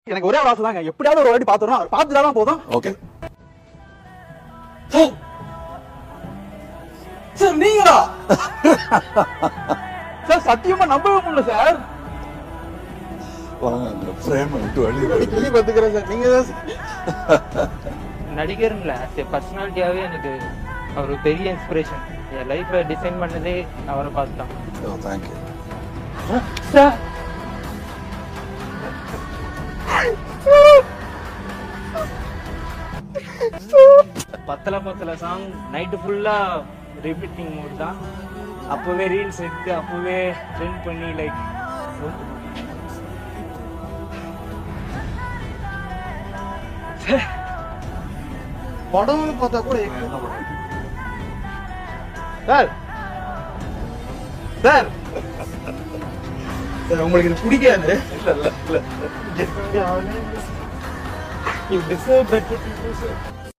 எனக்கு ஒரே ஒரு ஆசை தாங்க எப்படியாவது ஒரு வாட்டி பாத்துறோம் பாத்துட்டாதான் போதும் ஓகே சார் நீங்களா சார் சத்தியமா நம்பவே முடியல சார் வாங்க அந்த ஃப்ரேம் விட்டு வெளியே வெளியே பாத்துக்கிறேன் சார் நீங்க தான் சார் நடிகருங்கள பர்சனாலிட்டியாவே எனக்கு அவர் பெரிய இன்ஸ்பிரேஷன் என் லைஃப்பை டிசைன் பண்ணதே அவரை பார்த்து தான் தேங்க்யூ சார் பத்தல பத்தல சாங் நைட்டு ஃபுல்லா ரிப்பீட்டிங் மூட் தான் அப்பவே ரீல்ஸ் எடுத்து அப்பவே ட்ரெண்ட் பண்ணி லைக் படம்னு பார்த்தா கூட எங்க சார் சார் சார் உங்களுக்கு இது பிடிக்காது இல்ல இல்ல இல்ல You deserve better people, sir.